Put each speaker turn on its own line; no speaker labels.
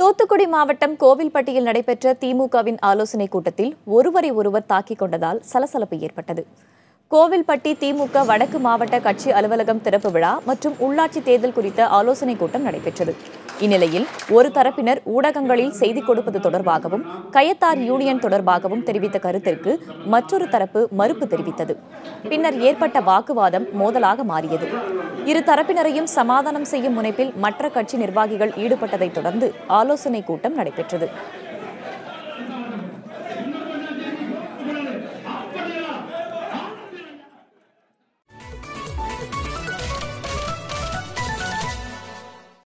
தூத்துக்குடி மாவட்டம் கோவில்பட்டியில் நடைபெற்ற திமுகவின் ஆலோசனைக் கூட்டத்தில் ஒருவரை ஒருவர் தாக்கிக் கொண்டதால் சலசலப்பு ஏற்பட்டது கோவில்பட்டி திமுக வடக்கு மாவட்ட கட்சி அலுவலகம் திறப்பு விழா மற்றும் உள்ளாட்சி தேர்தல் குறித்த ஆலோசனைக் கூட்டம் நடைபெற்றது இந்நிலையில் ஒரு தரப்பினர் ஊடகங்களில் செய்தி கொடுப்பது தொடர்பாகவும் கயத்தார் யூனியன் தொடர்பாகவும் தெரிவித்த கருத்திற்கு மற்றொரு தரப்பு மறுப்பு தெரிவித்தது பின்னர் ஏற்பட்ட வாக்குவாதம் மோதலாக மாறியது இரு தரப்பினரையும் சமாதானம் செய்யும் முனைப்பில் மற்ற கட்சி நிர்வாகிகள் ஈடுபட்டதைத் தொடர்ந்து ஆலோசனைக் கூட்டம் நடைபெற்றது